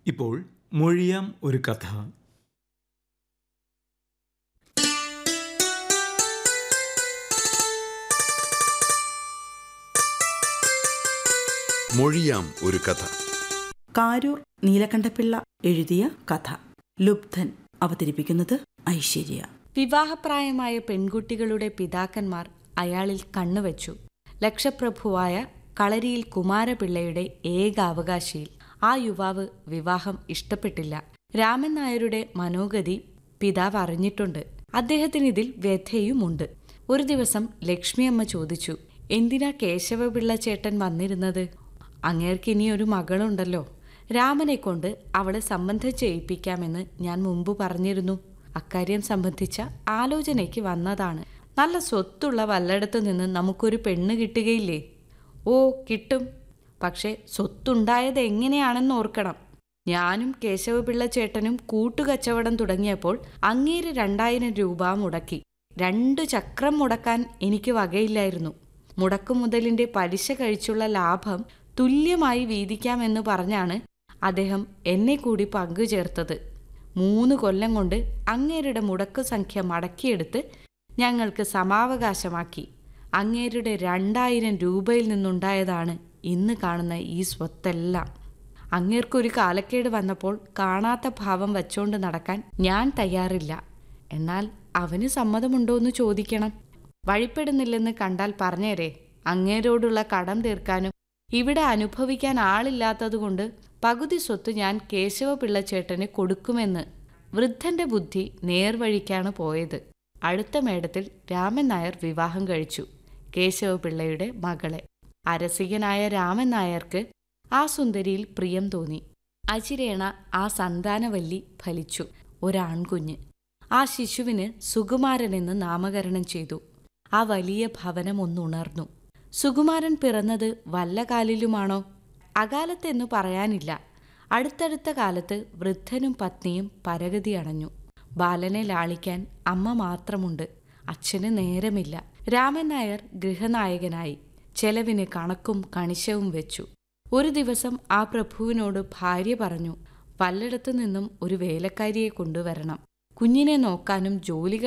ഇപ്പോൾ മൊഴിയാം ഒരു കഥ മൊഴിയാം ഒരു കഥ കാരൂർ നീലകണ്ഠപിള്ള എഴുതിയ കഥ ലുബ്ധൻ അവതരിപ്പിക്കുന്നത് ഐശ്വര്യ വിവാഹപ്രായമായ പെൺകുട്ടികളുടെ പിതാക്കന്മാർ അയാളിൽ കണ്ണുവച്ചു ലക്ഷപ്രഭുവായ കളരിയിൽ കുമാരപിള്ളയുടെ ഏക അവകാശിയിൽ ആ യുവാവ് വിവാഹം ഇഷ്ടപ്പെട്ടില്ല രാമൻ നായരുടെ മനോഗതി പിതാവ് അറിഞ്ഞിട്ടുണ്ട് അദ്ദേഹത്തിന് ഇതിൽ വ്യഥയുമുണ്ട് ഒരു ദിവസം ലക്ഷ്മിയമ്മ ചോദിച്ചു എന്തിനാ കേശവപിള്ള ചേട്ടൻ വന്നിരുന്നത് അങ്ങേർക്ക് ഇനി ഒരു മകളുണ്ടല്ലോ രാമനെ കൊണ്ട് അവളെ സംബന്ധം ചെയ്യിപ്പിക്കാമെന്ന് ഞാൻ മുമ്പ് പറഞ്ഞിരുന്നു അക്കാര്യം സംബന്ധിച്ച ആലോചനയ്ക്ക് വന്നതാണ് നല്ല സ്വത്തുള്ള വല്ലയിടത്തു നിന്ന് നമുക്കൊരു പെണ്ണ് കിട്ടുകയില്ലേ ഓ കിട്ടും പക്ഷേ സ്വത്തുണ്ടായത് എങ്ങനെയാണെന്ന് ഓർക്കണം ഞാനും കേശവപിള്ള ചേട്ടനും കൂട്ടുകച്ചവടം തുടങ്ങിയപ്പോൾ അങ്ങേര് രണ്ടായിരം രൂപ മുടക്കി രണ്ടു ചക്രം മുടക്കാൻ എനിക്ക് വകയില്ലായിരുന്നു മുടക്കുമുതലിന്റെ പലിശ കഴിച്ചുള്ള ലാഭം തുല്യമായി വീതിക്കാമെന്ന് പറഞ്ഞാണ് അദ്ദേഹം എന്നെ കൂടി പങ്കുചേർത്തത് മൂന്ന് കൊല്ലം കൊണ്ട് അങ്ങേരുടെ മുടക്കു സംഖ്യ മടക്കിയെടുത്ത് ഞങ്ങൾക്ക് സമാവകാശമാക്കി അങ്ങേരുടെ രണ്ടായിരം രൂപയിൽ നിന്നുണ്ടായതാണ് ഇന്ന് കാണുന്ന ഈ സ്വത്തെല്ലാം അങ്ങേർക്കൊരു കാലക്കേട് വന്നപ്പോൾ കാണാത്ത ഭാവം വച്ചോണ്ട് നടക്കാൻ ഞാൻ തയ്യാറില്ല എന്നാൽ അവന് സമ്മതമുണ്ടോ എന്ന് ചോദിക്കണം വഴിപ്പെടുന്നില്ലെന്ന് കണ്ടാൽ പറഞ്ഞേരെ അങ്ങേരോടുള്ള കടം തീർക്കാനും ഇവിടെ അനുഭവിക്കാൻ ആളില്ലാത്തതുകൊണ്ട് പകുതി സ്വത്ത് ഞാൻ കേശവപിള്ള ചേട്ടന് കൊടുക്കുമെന്ന് വൃദ്ധന്റെ ബുദ്ധി നേർവഴിക്കാണ് പോയത് അടുത്ത മേടത്തിൽ രാമൻ നായർ വിവാഹം കഴിച്ചു കേശവപിള്ളയുടെ മകളെ അരസികനായ രാമൻ നായർക്ക് ആ സുന്ദരിയിൽ പ്രിയം തോന്നി അചിരേണ ആ സന്താനവല്ലി ഫലിച്ചു ഒരാൺകുഞ്ഞ് ആ ശിശുവിന് സുകുമാരനെന്ന് നാമകരണം ചെയ്തു ആ വലിയ ഭവനം ഒന്നുണർന്നു സുകുമാരൻ പിറന്നത് വല്ല കാലിലുമാണോ അകാലത്തെന്നു പറയാനില്ല അടുത്തടുത്ത കാലത്ത് വൃദ്ധനും പത്നിയും പരഗതി അണഞ്ഞു ബാലനെ ലാളിക്കാൻ അമ്മ മാത്രമുണ്ട് അച്ഛന് നേരമില്ല രാമൻ നായർ ഗൃഹനായകനായി ചെലവിന് കണക്കും കണിശവും വെച്ചു ഒരു ദിവസം ആ പ്രഭുവിനോട് ഭാര്യ പറഞ്ഞു പലയിടത്തു നിന്നും ഒരു വേലക്കാരിയെ കൊണ്ടുവരണം കുഞ്ഞിനെ നോക്കാനും ജോലികൾ